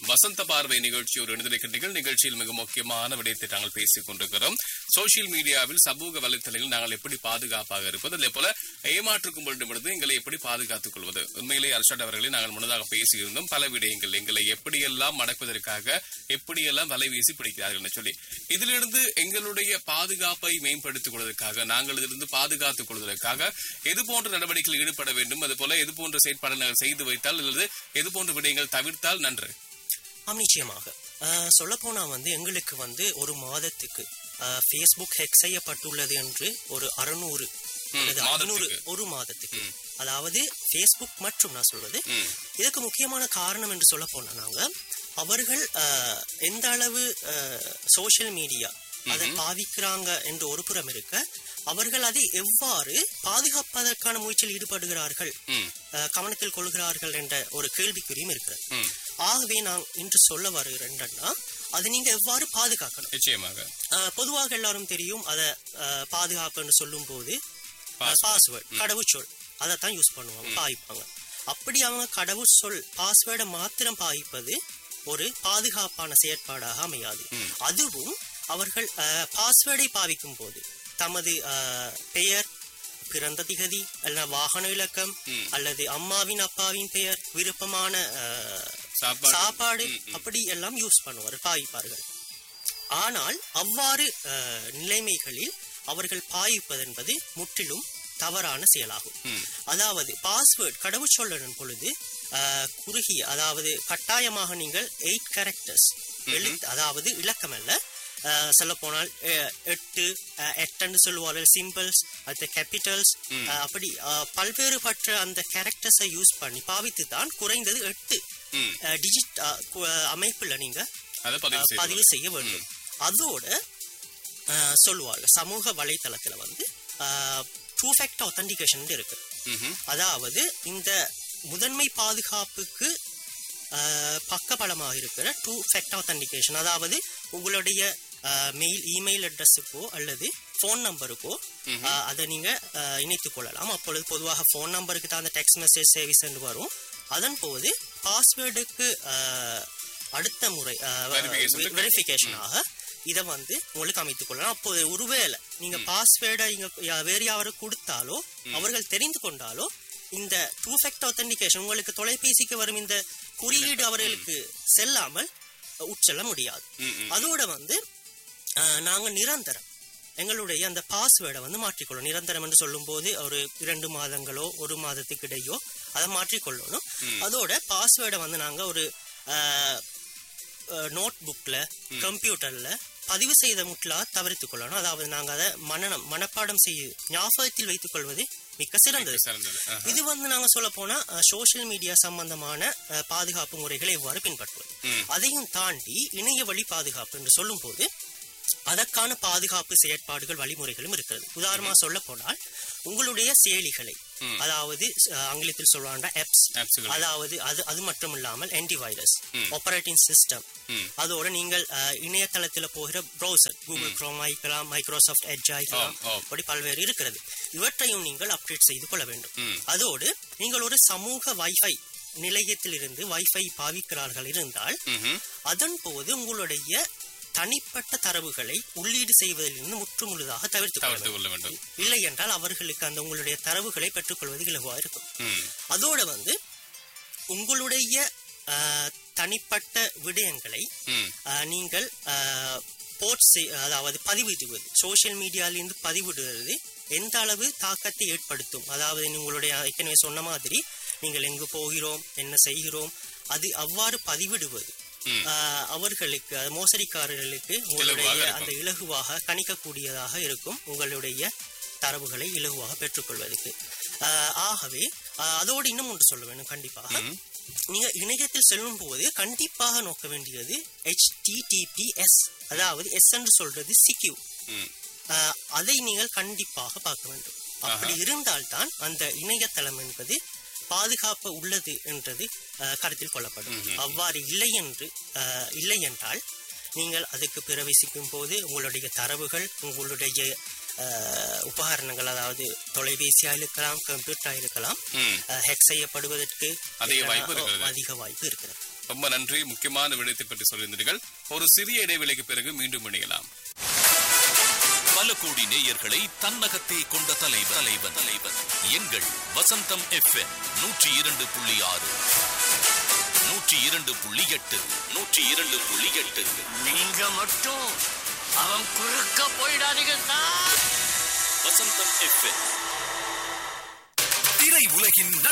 வசந்த பார்வை நிகழ்ச்சியோடு இணைந்திருக்கின்றீர்கள் நிகழ்ச்சியில் மிக முக்கியமான விடயத்தை நாங்கள் பேசிக் கொண்டிருக்கிறோம் சோசியல் மீடியாவில் சமூக வலைத்தளங்களில் நாங்கள் எப்படி பாதுகாப்பாக இருப்பது அதே போல ஏமாற்றுக்கும் பொழுது எங்களை எப்படி பாதுகாத்துக் கொள்வது உண்மையிலே அர்ஷாட் அவர்களை நாங்கள் முன்னதாக பேசியிருந்தோம் பல விடயங்கள் எங்களை எப்படியெல்லாம் மடக்குவதற்காக எப்படியெல்லாம் வலை வீசி பிடிக்கிறார்கள் என்று சொல்லி இதிலிருந்து எங்களுடைய பாதுகாப்பை மேம்படுத்திக் கொள்வதற்காக நாங்கள் இதிலிருந்து பாதுகாத்துக் கொள்வதற்காக எது போன்ற நடவடிக்கையில் ஈடுபட வேண்டும் அது போல எது போன்ற செயற்பாடு நாங்கள் செய்து வைத்தால் அல்லது எது போன்ற விடயங்கள் தவிர்த்தால் நன்று ஆம் நிச்சயமாக சொல்ல போனா வந்து எங்களுக்கு வந்து ஒரு மாதத்துக்கு ஃபேஸ்புக் ஹெக் செய்யப்பட்டுள்ளது என்று ஒரு அறுநூறு அல்லது ஐநூறு மாதத்துக்கு. ஒரு மாதத்துக்கு அதாவது ஃபேஸ்புக் மற்றும் நான் சொல்வது ம். இதுக்கு முக்கியமான காரணம் என்று சொல்ல போனா நாங்க அவர்கள் அஹ், எந்த அளவு சோஷியல் மீடியா அதை பாவிக்கிறாங்க என்று ஒரு புறம் இருக்க அவர்கள் அதை எவ்வாறு பாதுகாப்பதற்கான முயற்சியில் ஈடுபடுகிறார்கள் ம். அஹ், கவனத்தில் கொள்கிறார்கள் என்ற ஒரு கேள்விக்குறியும் இருக்கிறது ம். ஆகவே நான் இன்று சொல்ல வருகிறேன் என்னன்னா அதை நீங்க எவ்வாறு பாதுகாக்கணும் நிச்சயமாக அஹ், பொதுவாக எல்லாரும் தெரியும் அதை அஹ், பாதுகாப்புன்னு சொல்லும் போது Password. பாஸ்வேர்ட் கடவுச்சொல் அதை தான் யூஸ் பண்ணுவாங்க பாவிப்பாங்க அப்படி அவங்க கடவுச்சொல் பாஸ்வேர்டை மாத்திரம் பாவிப்பது ஒரு பாதுகாப்பான செயற்பாடாக அமையாது அதுவும் அவர்கள் பாஸ்வேர்டை பாவிக்கும் போது தமது அஹ், பெயர் பிறந்த திகதி அல்ல வாகன இலக்கம் அல்லது அம்மாவின் அப்பாவின் பெயர் விருப்பமான அஹ், சாப்பாடு சாப்பாடு அப்படி எல்லாம் யூஸ் பண்ணுவார் பாவிப்பார்கள் ஆனால் அவ்வாறு அஹ், நிலைமைகளில் அவர்கள் பாவிப்பது என்பது முற்றிலும் தவறான செயலாகும் ம். அதாவது பாஸ்வேர்ட் கடவுச்சொல்லன் பொழுது அஹ், குறுகிய அதாவது கட்டாயமாக நீங்கள் எயிட் கேரக்டர்ஸ் எழுத்து அதாவது இலக்கம் அல்ல சொல்ல போனால் எட்டு அஹ், எட்டுன்னு சொல்லுவார்கள் சிம்பிள்ஸ் அது கேபிட்டல்ஸ் அப்படி அஹ், பல்வேறுபட்ட அந்த கேரக்டர்ஸை யூஸ் பண்ணி பாவித்து தான் குறைந்தது எட்டு ம். டிஜிட் அமைப்புல நீங்க அதை பதிவு அஹ், செய்து பதிவு செய்ய வேண்டும் அதோட அஹ், சொல்லுவாங்க சமூக வலைத்தளத்துல வந்து டூ ஃபேக்டர் authentication இருக்கு ம்ஹும். அதாவது இந்த முதன்மை பாதுகாப்புக்கு அஹ், பக்கபலமாக இருக்கிற டூ ஃபேக்டர் authentication அதாவது உங்களுடைய மெயில் இமெயில் அட்ரஸுக்கோ அல்லது ஃபோன் நம்பருக்கோ அதை நீங்க அஹ், இணைத்துக் கொள்ளலாம் அப்பொழுது பொதுவாக ஃபோன் நம்பருக்கு தான் அந்த டெக்ஸ்ட் மெசேஜ் சர்வீஸ் என்று வரும் அதன் போது பாஸ்வேர்டுக்கு அடுத்த முறை Verification க்கு- வெரிஃபிகேஷனாக இதை வந்து உங்களுக்கு அமைத்துக் கொள்ளலாம் அப்போது ஒருவேளை நீங்க பாஸ்வேர்டை இங்க யா- வேறு யாரும் கொடுத்தாலோ அவர்கள் தெரிந்து கொண்டாலோ இந்த டூ ஃபேக்டர் authentication உங்களுக்கு தொலைபேசிக்கு வரும் இந்த குறியீடு அவர்களுக்கு செல்லாமல் உட்செல்ல முடியாது ம், ம். அதோட வந்து அஹ், நாங்க நிரந்தரம் எங்களுடைய அந்த பாஸ்வேர்டை வந்து மாற்றிக்கொள்ளும் நிரந்தரம் என்று சொல்லும்போது ஒரு இரண்டு மாதங்களோ ஒரு மாதத்துக்கு இடையோ அதை மாற்றிக்கொள்ளணும் அதோட பாஸ்வேர்டை வந்து நாங்க ஒரு நோட் புக்ல கம்ப்யூட்டர்ல பதிவு செய்த முட்லா தவிர்த்துக் கொள்ளணும் அதாவது நாங்க அதை மனநம் மனப்பாடம் செய்ய ஞாபகத்தில் வைத்துக் கொள்வது மிக்க சிறந்தது சிறந்தது ஆஹா. இது வந்து நாங்க சொல்ல போனா சோஷியல் மீடியா சம்பந்தமான அஹ், பாதுகாப்பு முறைகளை எவ்வாறு பின்பற்றுவது ம். அதையும் தாண்டி இணைய வழி பாதுகாப்பு என்று சொல்லும் போது அதற்கான பாதுகாப்பு செயற்பாடுகள் வழிமுறைகளும் இருக்கிறது உதாரணமா சொல்ல போனால் உங்களுடைய செயலிகளை அதாவது அஹ், ஆங்கிலத்தில் சொல்லுவாங்க apps ஆப்ஸ்கள் அதாவது அது அது மட்டும் இல்லாமல் ஆன்டிவைரஸ் ஆப்பரேட்டிங் சிஸ்டம் ம். அதோட நீங்கள் அஹ், இணையதளத்தில் போகிற ப்ரௌசர் கூகுள் குரோம் ஆயிக்கலாம் மைக்ரோசாஃப்ட் எட்ஜ் ஆயிக்கலாம் ஆம், ஆம். அப்படி பல்வேறு இருக்கிறது இவற்றையும் நீங்கள் அப்டேட் செய்து கொள்ள வேண்டும் ம். அதோடு நீங்கள் ஒரு சமூக வைஃபை நிலையத்திலிருந்து வைஃபை பாவிக்கிறார்கள் இருந்தால் ம்ஹும். அதன் போது உங்களுடைய தனிப்பட்ட தரவுகளை உள்ளீடு செய்வதிலிருந்து முற்றுமுழுதாக தவிர்த்து கொள்ள தவிர்த்து கொள்ள வேண்டும் வேண்டும். இல்லை என்றால் அவர்களுக்கு அந்த உங்களுடைய தரவுகளை பெற்றுக்கொள்வது இலகுவா இருக்கும் ம். அதோட வந்து உங்களுடைய ஆஹ், தனிப்பட்ட விடயங்களை ம். ஆஹ், நீங்கள் போஸ்ட் செய் அதாவது பதிவிடுவது சோஷியல் மீடியாவிலிருந்து பதிவிடுவது எந்த அளவு தாக்கத்தை ஏற்படுத்தும் அதாவது உங்களுடைய ஏற்கனவே சொன்ன மாதிரி நீங்கள் எங்கு போகிறோம் என்ன செய்கிறோம் அது அவ்வாறு பதிவிடுவது ம். ஆஹ், அவர்களுக்கு அது மோசடிக்காரர்களுக்கு உங்களுடைய இருக்கும். அந்த இலகுவாக கணிக்கக்கூடியதாக இருக்கும் உங்களுடைய தரவுகளை இலகுவாக பெற்றுக்கொள்வதற்கு ஆஹ், ஆகவே ஆஹ், அதோடு இன்னும் ஒன்று சொல்ல வேண்டும் கண்டிப்பாக ம். நீங்க இணையத்தில் செல்லும் போது கண்டிப்பாக நோக்க வேண்டியது HTTPS அதாவது எஸ் என்று சொல்றது சிக்யூ ம். அதை நீங்கள் கண்டிப்பாக பார்க்க வேண்டும் அப்படி இருந்தால்தான் அந்த இணையதளம் என்பது பாதுகாப்பு உள்ளது என்றது ஆஹ், கருத்தில் கொள்ளப்படும் அவ்வாறு இல்லை என்று ஆஹ், இல்லை என்றால் நீங்கள் அதுக்கு பிரவேசிக்கும் போது உங்களுடைய தரவுகள் உங்களுடைய ஆஹ், உபகரணங்கள் அதாவது தொலைபேசியா இருக்கலாம் கம்ப்யூட்டரா இருக்கலாம் ம். ஹேக் செய்யப்படுவதற்கு அதிக இல்லைனா, வாய்ப்பு இருக்கிறது. அதிக வாய்ப்பு இருக்கிறது ரொம்ப நன்றி முக்கியமான விடயத்தை பற்றி சொல்லியிருந்தீர்கள் ஒரு சிறிய இடைவெளிக்கு பிறகு மீண்டும் இணையலாம் பல கோடி நேயர்களை தன்னகத்தே கொண்ட தலைவர் தலைவன் தலைவன் எங்கள் வசந்தம் எஃப்எம் நூற்றி இரண்டு புள்ளி ஆறு நூற்றி இரண்டு புள்ளி எட்டு நூற்றி இரண்டு புள்ளி எட்டு நீங்க மட்டும் அவன் குறுக்க போயிடாதீங்க சார் வசந்தம் எஃப்எம் திரை உலகின்